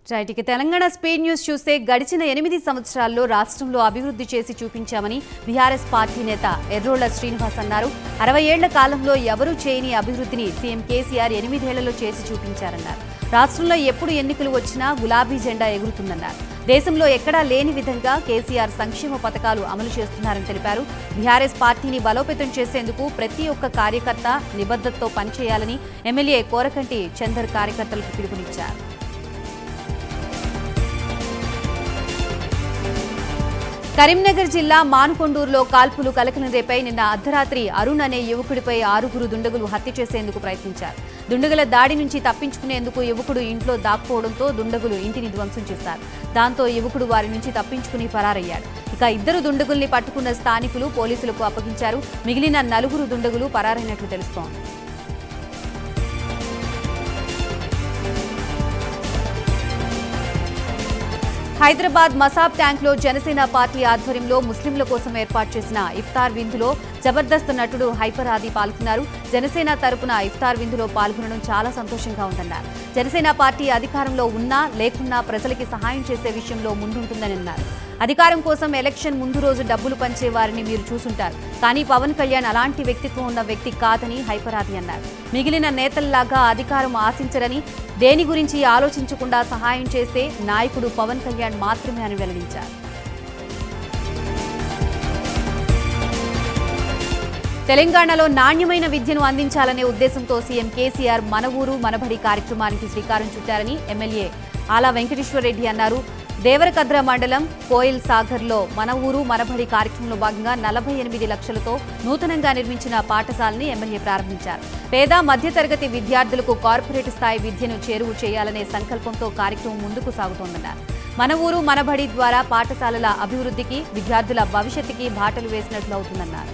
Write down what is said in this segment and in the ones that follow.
right ఇక Telangana speed news చూస్తే గడిచిన ఎనిమిది సంవత్సరాల్లో రాష్ట్రంలో అభివృద్ధి చేసి చూపించామని బీఆర్ఎస్ పార్టీ నేత ఎర్రోళ్ల శ్రీనివాస్ అన్నారు అరవై ఏళ్ల కాలంలో ఎవరూ చేయని అభివృద్ధిని సీఎం కేసీఆర్ ఎనిమిదేళ్లలో చేసి చూపించారన్నారు రాష్ట్రంలో ఎప్పుడు ఎన్నికలు వచ్చినా గులాబీ జెండా ఎగురుతుందన్నారు దేశంలో ఎక్కడా లేని విధంగా కేసీఆర్ సంక్షేమ పథకాలు అమలు చేస్తున్నారని తెలిపారు బీఆర్ఎస్ పార్టీని బలోపేతం చేసేందుకు ప్రతి ఒక్క కార్యకర్త నిబద్ధతతో పనిచేయాలని ఎమ్మెల్యే కోరకంటి చందర్ కార్యకర్తలకు పిలుపునిచ్చారు కరీంనగర్ జిల్లా మానుకొండూరులో కాల్పులు కలకలం రేపై నిన్న అర్ధరాత్రి అరుణ్ అనే యువకుడిపై ఆరుగురు దుండగులు హత్య చేసేందుకు ప్రయత్నించారు దుండగుల దాడి నుంచి తప్పించుకునేందుకు యువకుడు ఇంట్లో దాక్కోవడంతో దుండగులు ఇంటిని ధ్వంసం చేశారు దాంతో యువకుడు వారి నుంచి తప్పించుకుని పరారయ్యాడు ఇక ఇద్దరు దుండగుల్ని పట్టుకున్న స్థానికులు పోలీసులకు అప్పగించారు మిగిలిన నలుగురు దుండగులు పరారైనట్లు తెలుస్తోంది హైదరాబాద్ మసాబ్ ట్యాంక్లో జనసేన పార్టీ ఆధ్వర్యంలో ముస్లింల కోసం ఏర్పాటు చేసిన ఇఫ్తార్ విందులో జబర్దస్త్ నటుడు హైపర్ ఆది పాల్గొన్నారు జనసేన తరపున ఇఫ్తార్ విందులో పాల్గొనడం చాలా సంతోషంగా ఉందన్నారు జనసేన పార్టీ అధికారంలో ఉన్నా లేకున్నా ప్రజలకి సహాయం చేసే విషయంలో ముందుంటుందని అన్నారు అధికారం కోసం ఎలక్షన్ ముందు రోజు డబ్బులు పంచే వారిని మీరు చూసుంటారు కానీ పవన్ కళ్యాణ్ అలాంటి వ్యక్తిత్వం ఉన్న వ్యక్తి కాదని హైపరాది అన్నారు మిగిలిన నేతల్లాగా అధికారం ఆశించరని దేని గురించి ఆలోచించకుండా సహాయం చేస్తే నాయకుడు పవన్ కళ్యాణ్ మాత్రమే అని వెల్లడించారు తెలంగాణలో నాణ్యమైన విద్యను అందించాలనే ఉద్దేశంతో సీఎం కేసీఆర్ మన ఊరు మనబడి కార్యక్రమానికి శ్రీకారం చుట్టారని ఎమ్మెల్యే ఆలా వెంకటేశ్వరరెడ్డి అన్నారు దేవరకద్ర మండలం కోయిల్ సాగర్లో మన ఊరు మనబడి కార్యక్రమంలో భాగంగా నలభై ఎనిమిది లక్షలతో నూతనంగా నిర్మించిన పాఠశాలని ఎమ్మెల్యే ప్రారంభించారు పేద మధ్యతరగతి విద్యార్థులకు కార్పొరేట్ స్థాయి విద్యను చేరువు చేయాలనే సంకల్పంతో కార్యక్రమం ముందుకు సాగుతోందన్నారు మన ఊరు మనబడి ద్వారా పాఠశాలల అభివృద్ధికి విద్యార్థుల భవిష్యత్తుకి బాటలు వేసినట్లు అవుతుందన్నారు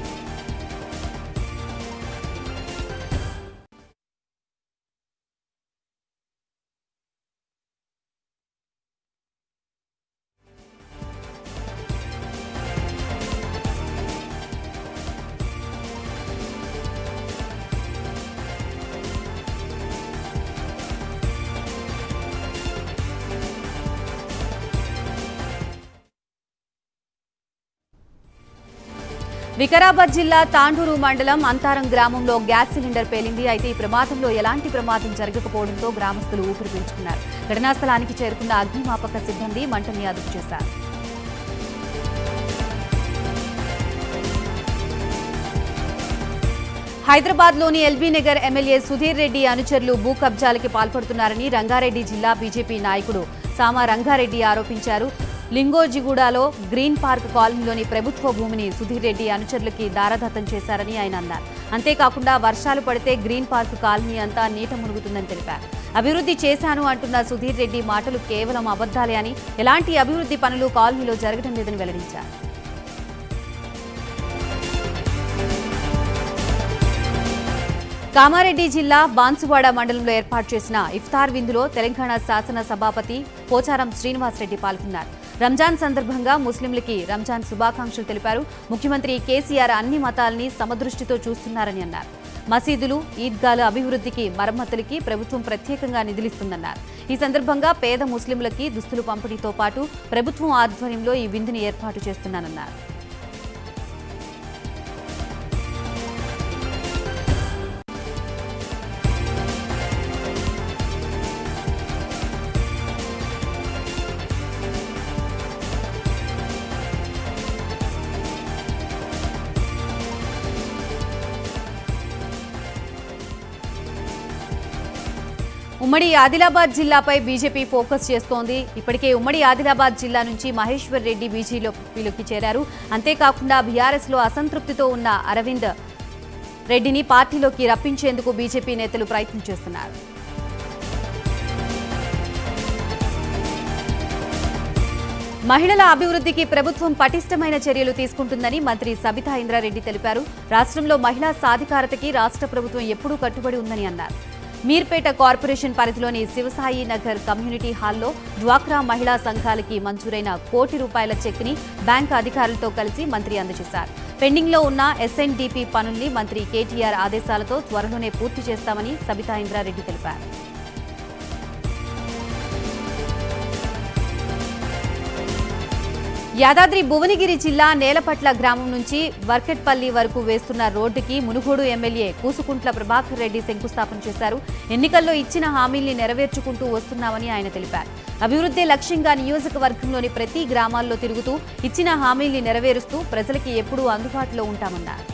వికారాబాద్ జిల్లా తాండూరు మండలం అంతారం గ్రామంలో గ్యాస్ సిలిండర్ పేలింది అయితే ఈ ప్రమాదంలో ఎలాంటి ప్రమాదం జరగకపోవడంతో గ్రామస్తులు ఊపిరి పీల్చుకున్నారు ఘటనా స్థలానికి చేరుకున్న అగ్నిమాపక సిబ్బంది మంటల్ని అదుపు చేశారు హైదరాబాద్ లోని ఎల్బీ నగర్ ఎమ్మెల్యే సుధీర్ రెడ్డి అనుచరులు భూ కబ్జాలకి పాల్పడుతున్నారని రంగారెడ్డి జిల్లా బీజేపీ నాయకుడు సామా రంగారెడ్డి ఆరోపించారు లింగోజిగూడలో గ్రీన్ పార్క్ కాలనీలోని ప్రభుత్వ భూమిని సుధీర్ రెడ్డి అనుచరులకి దారదత్తం చేశారని ఆయన అన్నారు అంతేకాకుండా వర్షాలు పడితే గ్రీన్ పార్క్ కాలనీ అంతా నీట మునుగుతుందని తెలిపారు అభివృద్ధి చేశాను అంటున్న సుధీర్ రెడ్డి మాటలు కేవలం అబద్ధాలే అని ఎలాంటి అభివృద్ధి పనులు కాలనీలో జరగడం లేదని వెల్లడించారు కామారెడ్డి జిల్లా బాన్సువాడ మండలంలో ఏర్పాటు చేసిన ఇఫ్తార్ విందులో తెలంగాణ శాసన సభాపతి పోచారం శ్రీనివాసరెడ్డి పాల్గొన్నారు రంజాన్ సందర్భంగా ముస్లింలకి రంజాన్ శుభాకాంక్షలు తెలిపారు ముఖ్యమంత్రి కేసీఆర్ అన్ని మతాల్ని సమదృష్టితో చూస్తున్నారని అన్నారు మసీదులు ఈద్గాల అభివృద్ధికి మరమ్మతులకి ప్రభుత్వం ప్రత్యేకంగా నిధులిస్తుందన్నారు ఈ సందర్భంగా పేద ముస్లింలకి దుస్తులు పంపిణీతో పాటు ప్రభుత్వం ఆధ్వర్యంలో ఈ విందుని ఏర్పాటు చేస్తున్నానన్నారు ఉమ్మడి ఆదిలాబాద్ జిల్లాపై బీజేపీ ఫోకస్ చేస్తోంది ఇప్పటికే ఉమ్మడి ఆదిలాబాద్ జిల్లా నుంచి మహేశ్వర్ రెడ్డి బీజేపీలోకి చేరారు అంతేకాకుండా బీఆర్ఎస్ లో అసంతృప్తితో ఉన్న అరవింద్ రెడ్డిని పార్టీలోకి రప్పించేందుకు బీజేపీ నేతలు ప్రయత్నం చేస్తున్నారు మహిళల అభివృద్ధికి ప్రభుత్వం పటిష్టమైన చర్యలు తీసుకుంటుందని మంత్రి సబితా ఇంద్రారెడ్డి తెలిపారు రాష్ట్రంలో మహిళా సాధికారతకి రాష్ట్ర ప్రభుత్వం ఎప్పుడూ కట్టుబడి ఉందని అన్నారు మీర్పేట కార్పొరేషన్ పరిధిలోని శివసాయి నగర్ కమ్యూనిటీ హాల్లో డ్వాక్రా మహిళా సంఘాలకి మంజూరైన కోటి రూపాయల చెక్ని బ్యాంక్ అధికారులతో కలిసి మంత్రి అందజేశారు పెండింగ్లో ఉన్న ఎస్ఎన్డిపి పనుల్ని మంత్రి కేటీఆర్ ఆదేశాలతో త్వరలోనే పూర్తి చేస్తామని సబితా ఇంద్రారెడ్డి తెలిపారు యాదాద్రి భువనగిరి జిల్లా నేలపట్ల గ్రామం నుంచి వర్కెట్పల్లి వరకు వేస్తున్న రోడ్డుకి మునుగోడు ఎమ్మెల్యే కూసుకుంట్ల ప్రభాకర్ రెడ్డి శంకుస్థాపన చేశారు ఎన్నికల్లో ఇచ్చిన హామీల్ని నెరవేర్చుకుంటూ వస్తున్నామని ఆయన తెలిపారు అభివృద్ధి లక్ష్యంగా నియోజకవర్గంలోని ప్రతి గ్రామాల్లో తిరుగుతూ ఇచ్చిన హామీల్ని నెరవేరుస్తూ ప్రజలకి ఎప్పుడూ అందుబాటులో ఉంటామన్నారు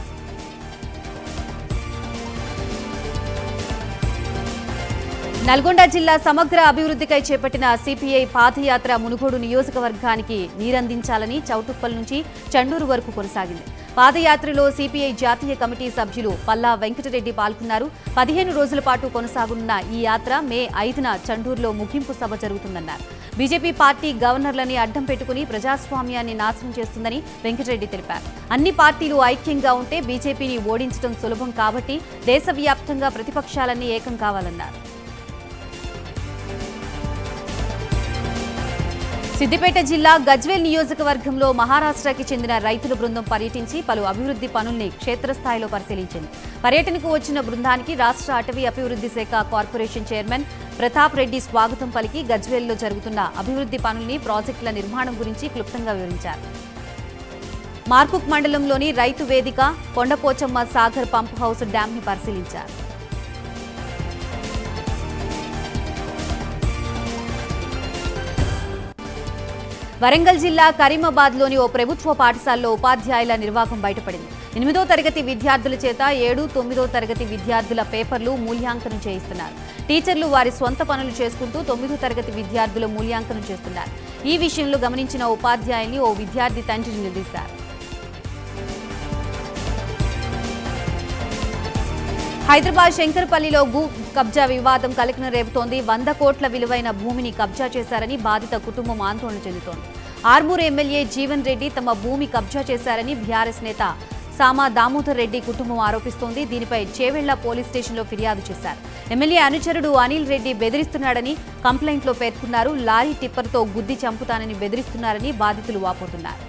నల్గొండ జిల్లా సమగ్ర అభివృద్ధికై చేపట్టిన సిపిఐ పాదయాత్ర మునుగోడు నియోజకవర్గానికి నీరందించాలని చౌటుప్పల్ నుంచి చండూరు వరకు కొనసాగింది పాదయాత్రలో సిపిఐ జాతీయ కమిటీ సభ్యులు పల్లా వెంకటరెడ్డి పాల్గొన్నారు పదిహేను రోజుల పాటు కొనసాగున్న ఈ యాత్ర మే ఐదున చండూరులో ముగింపు సభ జరుగుతుందన్నారు బీజేపీ పార్టీ గవర్నర్లని అడ్డం పెట్టుకుని ప్రజాస్వామ్యాన్ని నాశనం చేస్తుందని వెంకటరెడ్డి తెలిపారు అన్ని పార్టీలు ఐక్యంగా ఉంటే బీజేపీని ఓడించడం సులభం కాబట్టి దేశవ్యాప్తంగా ప్రతిపక్షాలన్నీ ఏకం కావాలన్నారు సిద్దిపేట జిల్లా గజ్వేల్ నియోజకవర్గంలో మహారాష్ట్రకి చెందిన రైతుల బృందం పర్యటించి పలు అభివృద్ధి పనుల్ని క్షేత్రస్థాయిలో పరిశీలించింది పర్యటనకు వచ్చిన బృందానికి రాష్ట్ర అటవీ అభివృద్ధి శాఖ కార్పొరేషన్ చైర్మన్ ప్రతాప్ రెడ్డి స్వాగతం పలికి గజ్వేల్లో జరుగుతున్న అభివృద్ధి పనుల్ని ప్రాజెక్టుల నిర్మాణం గురించి క్లుప్తంగా వివరించారు మార్కుక్ మండలంలోని రైతు వేదిక కొండపోచమ్మ సాగర్ పంప్ హౌస్ డ్యాంని పరిశీలించారు వరంగల్ జిల్లా కరీమాబాద్లోని ఓ ప్రభుత్వ పాఠశాలలో ఉపాధ్యాయుల నిర్వాహకం బయటపడింది ఎనిమిదో తరగతి విద్యార్థుల చేత ఏడు తొమ్మిదో తరగతి విద్యార్థుల పేపర్లు మూల్యాంకనం చేయిస్తున్నారు టీచర్లు వారి స్వంత పనులు చేసుకుంటూ తొమ్మిదో తరగతి విద్యార్థుల మూల్యాంకనం చేస్తున్నారు ఈ విషయంలో గమనించిన ఉపాధ్యాయుల్ని ఓ విద్యార్థి తండ్రిని నిలదీశారు హైదరాబాద్ శంకర్పల్లిలో భూ కబ్జా వివాదం కలెక్న రేపుతోంది వంద కోట్ల విలువైన భూమిని కబ్జా చేశారని బాధిత కుటుంబం ఆందోళన చెందుతోంది ఆర్మూరు ఎమ్మెల్యే జీవన్ రెడ్డి తమ భూమి కబ్జా చేశారని బీఆర్ఎస్ నేత సామా దామోదర్ రెడ్డి కుటుంబం ఆరోపిస్తోంది దీనిపై చేవెళ్ల పోలీస్ స్టేషన్లో ఫిర్యాదు చేశారు ఎమ్మెల్యే అనుచరుడు అనిల్ రెడ్డి బెదిరిస్తున్నాడని కంప్లైంట్లో పేర్కొన్నారు లారీ టిప్పర్తో గుద్ది చంపుతానని బెదిరిస్తున్నారని బాధితులు వాపోతున్నారు